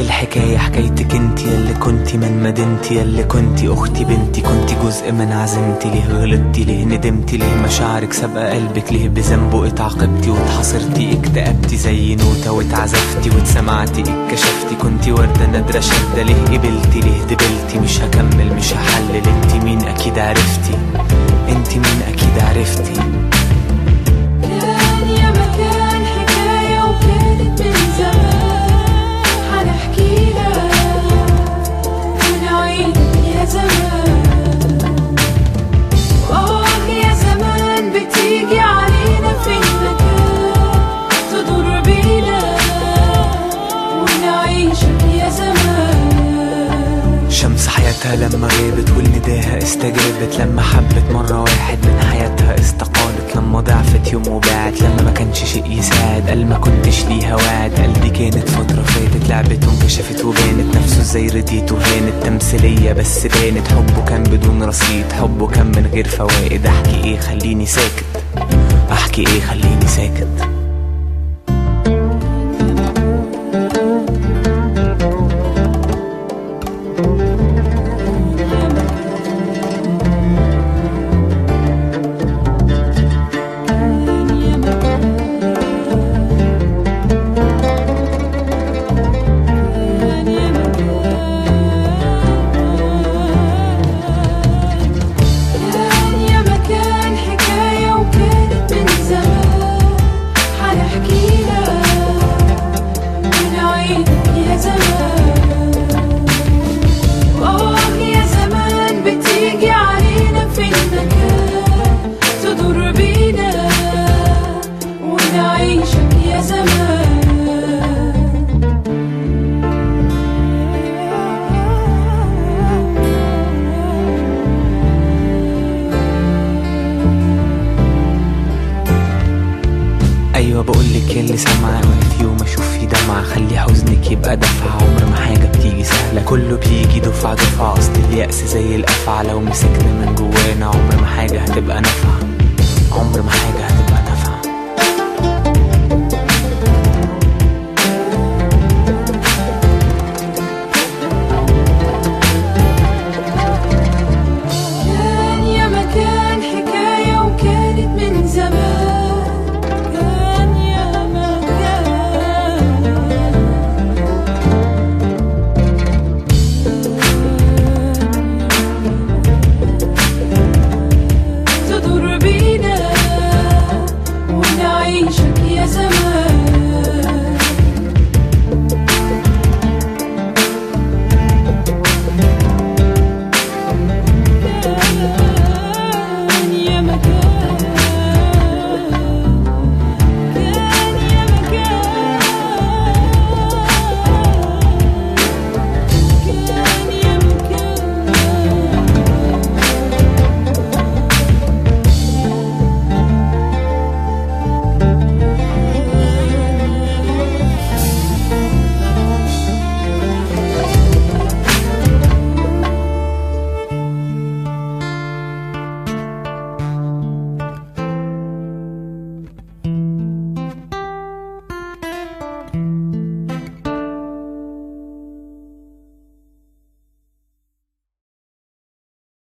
الحكاية حكايتك انت يلي كنتي من مدينتي يلي كنتي اختي بنتي كنتي جزء من عزيمتي ليه غلطتي ليه ندمتي ليه مشاعرك سابقة قلبك ليه بذنبه اتعاقبتي واتحاصرتي اكتئبتي زي نوتة واتعزفتي واتسمعتي اتكشفتي كنتي وردة نادرة شدة ليه قبلتي ليه دبلتي مش هكمل مش هحلل انت مين اكيد عرفتي انت مين اكيد عرفتي كان يا مكان حكاية وكانت من زمان حنحكي لك ونعيد يا زمان وآه يا زمان بتيجي علينا في المكان تضر بينا ونعيشك يا زمان شمس حياتها لما غابت والنداها استجابت لما حبت مرة واحد من حياتها استقالت لما ضعفت يوم وباعت لما ما كانش شيء يساعد قال ما كنتش ليها واعد قال دي كانت فترة فاتت لعبت وانكشفت وبانت نفسه ازاي رديت وهانت تمثيلية بس بانت حبه كان بدون رصيد حبه كان من غير فوائد احكي ايه خليني ساكت احكي ايه خليني ساكت يا مكان يا مكان كان يا مكان حكاية وكانت من زمان حنحكي لك ونعيدك يا زمان وآه يا زمان بتيجي علينا في المكان تضر بينا ونعيشك يا زمان ايوه بقولك يلي سامعة وانا في يوم اشوف في دمعة خلي حزنك يبقى دفعة عمر ما حاجة بتيجي سهلة كله بيجي دفعة دفعة اصل اليأس زي الافعى لو مسكنا من جوانا عمر ما حاجة هتبقى نافعة عمر ما حاجة